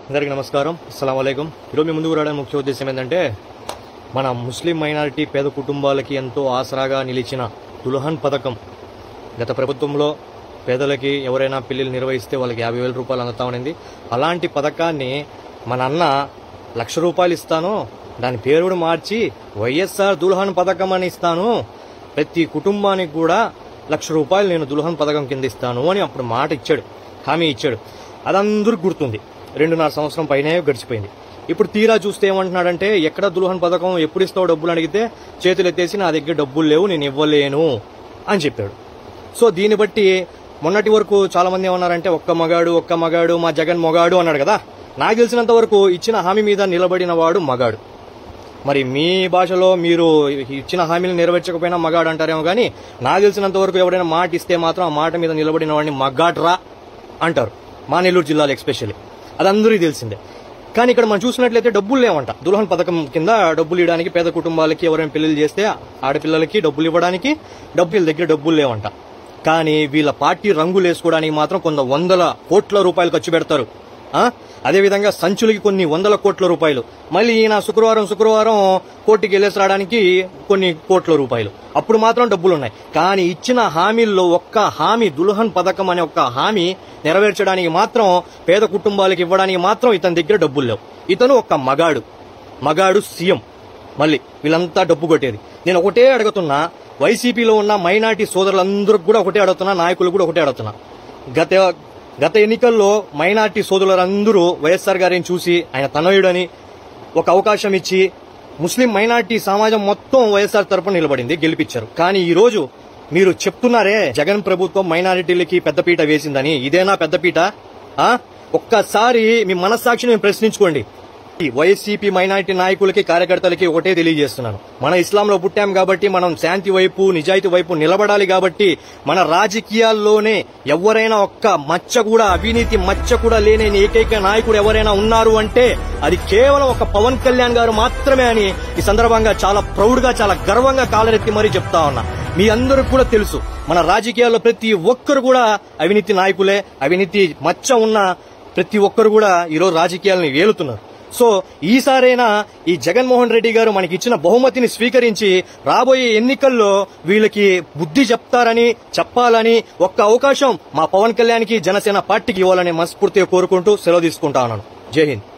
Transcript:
అందరికీ నమస్కారం అస్సలం అయికం ఈరోజు మీ ముందుకు రావడానికి ముఖ్య ఉద్దేశం ఏంటంటే మన ముస్లిం మైనారిటీ పేద కుటుంబాలకి ఎంతో ఆసరాగా నిలిచిన దుల్హన్ పథకం గత ప్రభుత్వంలో పేదలకి ఎవరైనా పెళ్లిళ్ళు నిర్వహిస్తే వాళ్ళకి యాభై వేల రూపాయలు అందుతా ఉండింది అలాంటి పథకాన్ని మన అన్న లక్ష రూపాయలు ఇస్తాను దాని పేరు కూడా మార్చి వైఎస్ఆర్ దుల్హన్ పథకం అని ఇస్తాను ప్రతి కుటుంబానికి కూడా లక్ష రూపాయలు నేను దుల్హన్ పథకం కింద ఇస్తాను అని అప్పుడు మాట ఇచ్చాడు హామీ ఇచ్చాడు అదందరికి గుర్తుంది రెండున్నర సంవత్సరం పైనే గడిచిపోయింది ఇప్పుడు తీరా చూస్తే ఏమంటున్నాడంటే ఎక్కడ దుల్హన్ పథకం ఎప్పుడు ఇస్తావు డబ్బులు అడిగితే చేతులు ఎత్తేసి నా దగ్గర డబ్బులు లేవు నేను ఇవ్వలేను అని చెప్పాడు సో దీన్ని బట్టి మొన్నటి వరకు చాలా మంది ఏమన్నారంటే ఒక్క మగాడు ఒక్క మగాడు మా జగన్ మొగాడు అన్నాడు కదా నాకు తెలిసినంత వరకు ఇచ్చిన హామీ మీద నిలబడిన వాడు మగాడు మరి మీ భాషలో మీరు ఇచ్చిన హామీలు నెరవేర్చకపోయినా మగాడు అంటారేమో కానీ నాకు తెలిసినంత వరకు ఎవరైనా మాట ఇస్తే మాత్రం ఆ మాట మీద నిలబడిన వాడిని మగాడ్రా అంటారు మా నెల్లూరు జిల్లాలో ఎక్స్పెషల్లీ అది అందరికీ తెలిసిందే కానీ ఇక్కడ మనం చూసినట్లయితే డబ్బులు లేవంట దుల్హన్ పథకం కింద డబ్బులు ఇవ్వడానికి పేద కుటుంబాలకి ఎవరైనా పెళ్లిళ్ళు చేస్తే ఆడపిల్లలకి డబ్బులు ఇవ్వడానికి డబ్బుల దగ్గర డబ్బులు లేవంట కానీ వీళ్ళ పార్టీ రంగులు వేసుకోవడానికి మాత్రం కొంత వందల కోట్ల రూపాయలు ఖర్చు పెడతారు ఆ? అదేవిధంగా సంచులకి కొన్ని వందల కోట్ల రూపాయలు మళ్ళీ ఈయన శుక్రవారం శుక్రవారం కోర్టుకి వెళ్ళేసి రావడానికి కొన్ని కోట్ల రూపాయలు అప్పుడు మాత్రం డబ్బులు ఉన్నాయి కానీ ఇచ్చిన హామీల్లో ఒక్క హామీ దుల్హన్ పథకం అనే ఒక్క హామీ నెరవేర్చడానికి మాత్రం పేద కుటుంబాలకు ఇవ్వడానికి మాత్రం ఇతని దగ్గర డబ్బులు లేవు ఇతను ఒక్క మగాడు మగాడు సీఎం మళ్ళీ వీళ్ళంతా డబ్బు కొట్టేది నేను ఒకటే అడుగుతున్నా వైసీపీలో ఉన్న మైనార్టీ సోదరులందరూ కూడా ఒకటే అడుగుతున్నా నాయకులు కూడా ఒకటే అడుగుతున్నా గత గత ఎన్నికల్లో మైనార్టీ సోదరులందరూ వైఎస్ఆర్ గారిని చూసి ఆయన తనయుడని ఒక అవకాశం ఇచ్చి ముస్లిం మైనార్టీ సమాజం మొత్తం వైఎస్ఆర్ తరపున నిలబడింది గెలిపించారు కానీ ఈ రోజు మీరు చెప్తున్నారే జగన్ ప్రభుత్వం మైనారిటీలకి పెద్దపీట వేసిందని ఇదేనా పెద్దపీట ఆ? ఒక్కసారి మీ మనస్సాక్షిని మీరు ప్రశ్నించుకోండి ఈ వైసీపీ మైనారిటీ నాయకులకి కార్యకర్తలకి ఒకటే తెలియజేస్తున్నాను మన ఇస్లాంలో పుట్టాం కాబట్టి మనం శాంతి వైపు నిజాయితీ వైపు నిలబడాలి కాబట్టి మన రాజకీయాల్లోనే ఎవరైనా ఒక్క మచ్చ కూడా అవినీతి మచ్చ కూడా లేని ఏకైక నాయకుడు ఎవరైనా ఉన్నారు అంటే అది కేవలం ఒక పవన్ కళ్యాణ్ గారు మాత్రమే అని ఈ సందర్భంగా చాలా ప్రౌడ్ గా చాలా గర్వంగా కాలరెత్తి మరీ చెప్తా ఉన్నా మీ అందరూ కూడా తెలుసు మన రాజకీయాల్లో ప్రతి ఒక్కరు కూడా అవినీతి నాయకులే అవినీతి మచ్చ ఉన్న ప్రతి ఒక్కరు కూడా ఈరోజు రాజకీయాలను వేలుతున్నారు సో ఈసారైనా ఈ జగన్మోహన్ రెడ్డి గారు మనకి ఇచ్చిన బహుమతిని స్వీకరించి రాబోయే ఎన్నికల్లో వీళ్ళకి బుద్ధి చెప్తారని చెప్పాలని ఒక్క అవకాశం మా పవన్ కళ్యాణ్కి జనసేన పార్టీకి ఇవ్వాలని మనస్ఫూర్తిగా కోరుకుంటూ సెలవు తీసుకుంటా ఉన్నాను జై హింద్